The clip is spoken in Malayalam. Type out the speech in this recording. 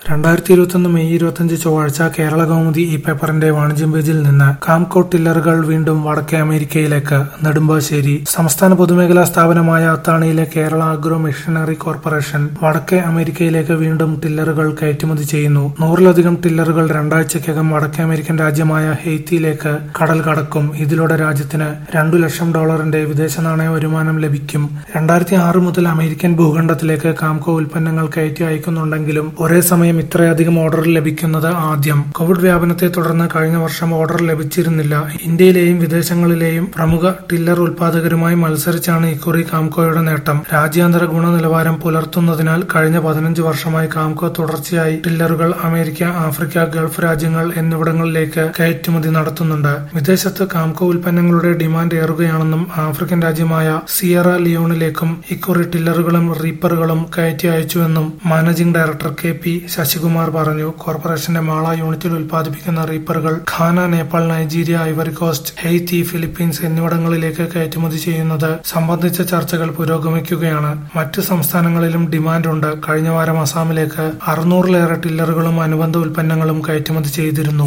രണ്ടായിരത്തി ഇരുപത്തൊന്ന് മെയ് ഇരുപത്തിയഞ്ച് ചൊവ്വാഴ്ച കേരള കൗമുദി ഈ പേപ്പറിന്റെ വാണിജ്യം പേജിൽ നിന്ന് കാംകോ ടില്ലറുകൾ വീണ്ടും വടക്കേ അമേരിക്കയിലേക്ക് നെടുമ്പാശ്ശേരി സംസ്ഥാന പൊതുമേഖലാ സ്ഥാപനമായ അത്താണിയിലെ കേരള അഗ്രോ മെഷീനറി കോർപ്പറേഷൻ വടക്കേ അമേരിക്കയിലേക്ക് വീണ്ടും ടില്ലറുകൾ കയറ്റുമതി ചെയ്യുന്നു നൂറിലധികം ടില്ലറുകൾ രണ്ടാഴ്ചയ്ക്കകം വടക്കേ അമേരിക്കൻ രാജ്യമായ ഹെയ്ത്തിയിലേക്ക് കടൽ കടക്കും ഇതിലൂടെ രാജ്യത്തിന് രണ്ടു ലക്ഷം ഡോളറിന്റെ വിദേശ നാണയ വരുമാനം ലഭിക്കും രണ്ടായിരത്തി ആറ് മുതൽ അമേരിക്കൻ ഭൂഖണ്ഡത്തിലേക്ക് കാംകോ ഉൽപ്പന്നങ്ങൾ കയറ്റി അയക്കുന്നുണ്ടെങ്കിലും ഒരേ സമയം ഇത്രയധികം ഓർഡർ ലഭിക്കുന്നത് ആദ്യം കോവിഡ് വ്യാപനത്തെ തുടർന്ന് കഴിഞ്ഞ വർഷം ഓർഡർ ലഭിച്ചിരുന്നില്ല ഇന്ത്യയിലെയും വിദേശങ്ങളിലെയും പ്രമുഖ ടില്ലർ ഉൽപാദകരുമായി മത്സരിച്ചാണ് ഇക്കുറി കാംകോയുടെ നേട്ടം രാജ്യാന്തര ഗുണനിലവാരം പുലർത്തുന്നതിനാൽ കഴിഞ്ഞ പതിനഞ്ച് വർഷമായി കാംകോ തുടർച്ചയായി ടില്ലറുകൾ അമേരിക്ക ആഫ്രിക്ക ഗൾഫ് രാജ്യങ്ങൾ എന്നിവിടങ്ങളിലേക്ക് കയറ്റുമതി നടത്തുന്നുണ്ട് വിദേശത്ത് കാംകോ ഉൽപ്പന്നങ്ങളുടെ ഡിമാൻഡ് ഏറുകയാണെന്നും ആഫ്രിക്കൻ രാജ്യമായ സിയറ ലിയോണിലേക്കും ഇക്കുറി ടില്ലറുകളും റീപ്പറുകളും കയറ്റി അയച്ചുവെന്നും managing director K P Sasikumar പറഞ്ഞു കോർപ്പറേഷന്റെ മാള യൂണിറ്റിൽ ഉൽപ്പാദിപ്പിക്കുന്ന റീപ്പറുകൾ Ghana Nepal Nigeria Ivory Coast Haiti Philippines എന്നിവിടങ്ങളിലേക്ക് കയറ്റുമതി ചെയ്യുന്നത് സംബന്ധിച്ച ചർച്ചകൾ പുരോഗമിക്കുകയാണ് മറ്റ് സംസ്ഥാനങ്ങളിലും ഡിമാൻഡുണ്ട് കഴിഞ്ഞ വാരം അസാമിലേക്ക് അറുന്നൂറിലേറെ ടില്ലറുകളും അനുബന്ധ ഉൽപ്പന്നങ്ങളും കയറ്റുമതി ചെയ്തിരുന്നു